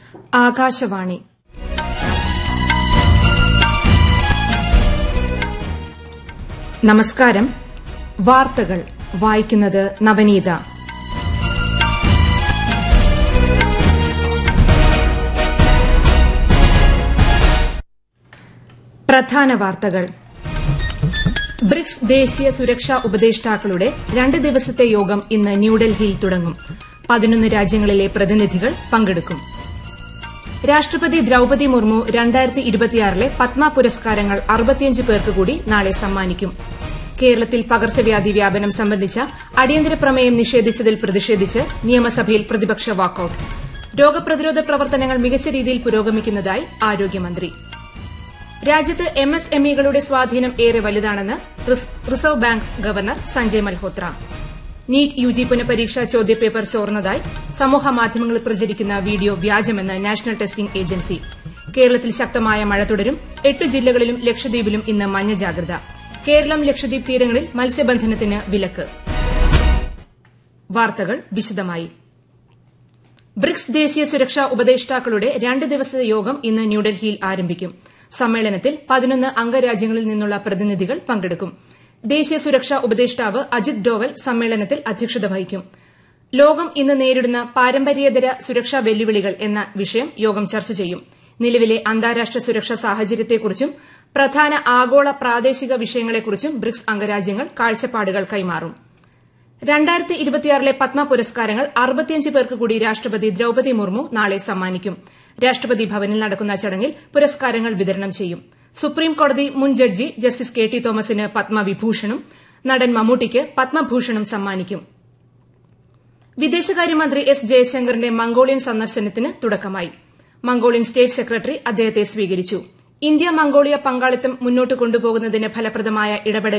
ആകാശവാണി നമസ്കാരം വാർത്തകൾ വായിക്കുന്നത് നവനീത പ്രധാന വാർത്തകൾ ബ്രിക്സ് ദേശീയ സുരക്ഷാ ഉപദേഷ്ടാക്കളുടെ രണ്ട് ദിവസത്തെ യോഗം ഇന്ന് ന്യൂഡൽഹിയിൽ തുടങ്ങും പതിനൊന്ന് രാജ്യങ്ങളിലെ പ്രതിനിധികൾ പങ്കെടുക്കും രാഷ്ട്രപതി ദ്രൌപതി മുർമു രണ്ടായിരത്തി ഇരുപത്തിയാറിലെ പത്മ പുരസ്കാരങ്ങൾ അറുപത്തിയഞ്ച് പേർക്ക് കൂടി നാളെ സമ്മാനിക്കും കേരളത്തിൽ പകർച്ചവ്യാധി വ്യാപനം സംബന്ധിച്ച അടിയന്തര പ്രമേയം നിഷേധിച്ചതിൽ പ്രതിഷേധിച്ച് നിയമസഭയിൽ പ്രതിപക്ഷ വാക്കൌട്ട് രോഗപ്രതിരോധ പ്രവർത്തനങ്ങൾ മികച്ച രീതിയിൽ പുരോഗമിക്കുന്നതായി ആരോഗ്യമന്ത്രി രാജ്യത്ത് എം എസ് എം ഇകളുടെ സ്വാധീനം ഏറെ വലുതാണെന്ന് reserve bank governor Sanjay Malhotra NEET UG പുനഃപരീക്ഷാ ചോദ്യപേപ്പർ ചോർന്നതായി സമൂഹമാധ്യമങ്ങളിൽ പ്രചരിക്കുന്ന വീഡിയോ വ്യാജമെന്ന് നാഷണൽ ടെസ്റ്റിംഗ് ഏജൻസി കേരളത്തിൽ ശക്തമായ മഴ തുടരും എട്ട് ജില്ലകളിലും ലക്ഷദ്വീപിലും ഇന്ന് മഞ്ഞ ജാഗ്രത കേരളം ലക്ഷദ്വീപ് തീരങ്ങളിൽ മത്സ്യബന്ധനത്തിന് വിലക്ക് വാർത്തകൾ വിശദമായി ബ്രിക്സ് ദേശീയ സുരക്ഷാ ഉപദേഷ്ടാക്കളുടെ രണ്ട് ദിവസത്തെ യോഗം ഇന്ന് ന്യൂഡൽഹിയിൽ ആരംഭിക്കും സമ്മേളനത്തിൽ പതിനൊന്ന് അംഗരാജ്യങ്ങളിൽ നിന്നുള്ള പ്രതിനിധികൾ പങ്കെടുക്കും ദേശീയ സുരക്ഷാ ഉപദേഷ്ടാവ് അജിത് ഡോവൽ സമ്മേളനത്തിൽ അധ്യക്ഷത വഹിക്കും ലോകം ഇന്ന് നേരിടുന്ന പാരമ്പര്യേതര സുരക്ഷാ വെല്ലുവിളികൾ എന്ന വിഷയം യോഗം ചർച്ച ചെയ്യും നിലവിലെ അന്താരാഷ്ട്ര സുരക്ഷാ സാഹചര്യത്തെക്കുറിച്ചും പ്രധാന ആഗോള പ്രാദേശിക വിഷയങ്ങളെക്കുറിച്ചും ബ്രിക്സ് അംഗരാജ്യങ്ങൾ കാഴ്ചപ്പാടുകൾ കൈമാറും രണ്ടായിരത്തി ഇരുപത്തിയാറിലെ പത്മ പുരസ്കാരങ്ങൾ അറുപത്തിയഞ്ച് പേർക്ക് കൂടി രാഷ്ട്രപതി ദ്രൌപതി മുർമു നാളെ സമ്മാനിക്കും രാഷ്ട്രപതി ഭവനിൽ നടക്കുന്ന ചടങ്ങിൽ പുരസ്കാരങ്ങൾ വിതരണം ചെയ്യും സുപ്രീം കോടതി മുൻ ജഡ്ജി ജസ്റ്റിസ് കെ ടി തോമസിന് പത്മവിഭൂഷണും നടൻ മമ്മൂട്ടിക്ക് പത്മഭൂഷണും സമ്മാനിക്കും വിദേശകാര്യമന്ത്രി എസ് ജയശങ്കറിന്റെ മംഗോളിയൻ സന്ദർശനത്തിന് തുടക്കമായി മംഗോളിയൻ സ്റ്റേറ്റ് സെക്രട്ടറി അദ്ദേഹത്തെ സ്വീകരിച്ചു ഇന്ത്യ മംഗോളിയ പങ്കാളിത്തം മുന്നോട്ട് കൊണ്ടുപോകുന്നതിന് ഫലപ്രദമായ ഇടപെടൽ